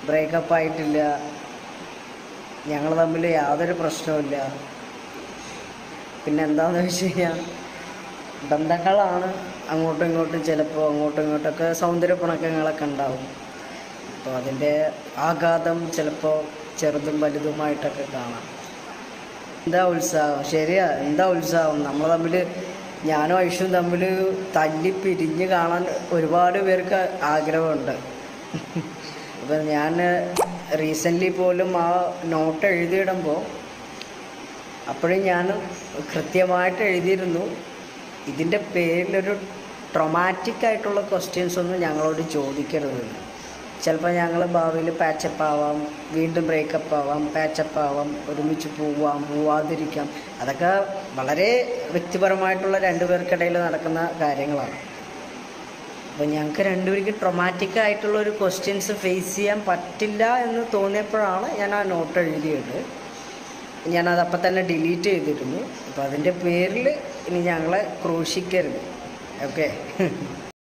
breakup ആയിട്ടില്ല ഞങ്ങൾ തമ്മിൽ യാതൊരു പ്രശ്നവുമില്ല പിന്നെ എന്താണെന്ന് വെച്ച് കഴിഞ്ഞാൽ ബന്ധങ്ങളാണ് അങ്ങോട്ടും ഇങ്ങോട്ടും ചിലപ്പോൾ അങ്ങോട്ടും ഇങ്ങോട്ടൊക്കെ സൗന്ദര്യ പിണക്കങ്ങളൊക്കെ ഉണ്ടാവും അപ്പോൾ അതിൻ്റെ ആഘാതം ചിലപ്പോൾ ചെറുതും വലുതുമായിട്ടൊക്കെ കാണാം എന്താ ഉത്സാഹം ശരിയാ എന്താ ഉത്സാഹം നമ്മൾ തമ്മിൽ ഞാനും ഐഷും തമ്മിൽ തല്ലി പിരിഞ്ഞ് കാണാൻ ഒരുപാട് പേർക്ക് ആഗ്രഹമുണ്ട് അപ്പം ഞാൻ റീസെൻ്റ്ലി പോലും ആ നോട്ട് എഴുതിയിടുമ്പോൾ അപ്പോഴും ഞാൻ കൃത്യമായിട്ട് എഴുതിയിരുന്നു ഇതിൻ്റെ പേരിലൊരു ട്രൊമാറ്റിക് ആയിട്ടുള്ള ക്വസ്റ്റ്യൻസ് ഒന്നും ഞങ്ങളോട് ചോദിക്കരുതെന്ന് ചിലപ്പോൾ ഞങ്ങൾ ഭാവിയിൽ പാച്ചപ്പ് ആവാം വീണ്ടും ബ്രേക്കപ്പ് ആവാം പാച്ചപ്പ് ആവാം ഒരുമിച്ച് പോവാം പോവാതിരിക്കാം അതൊക്കെ വളരെ വ്യക്തിപരമായിട്ടുള്ള രണ്ടുപേർക്കിടയിൽ നടക്കുന്ന കാര്യങ്ങളാണ് അപ്പോൾ ഞങ്ങൾക്ക് രണ്ടുപേർക്ക് ട്രൊമാറ്റിക് ആയിട്ടുള്ള ഒരു ക്വസ്റ്റ്യൻസ് ഫേസ് ചെയ്യാൻ പറ്റില്ല എന്ന് തോന്നിയപ്പോഴാണ് ഞാൻ ആ നോട്ട് എഴുതിയത് ഞാനത് അപ്പം തന്നെ ഡിലീറ്റ് ചെയ്തിരുന്നു അപ്പോൾ അതിൻ്റെ പേരിൽ ഇനി ഞങ്ങളെ ക്രൂശിക്കരുത് ഓക്കെ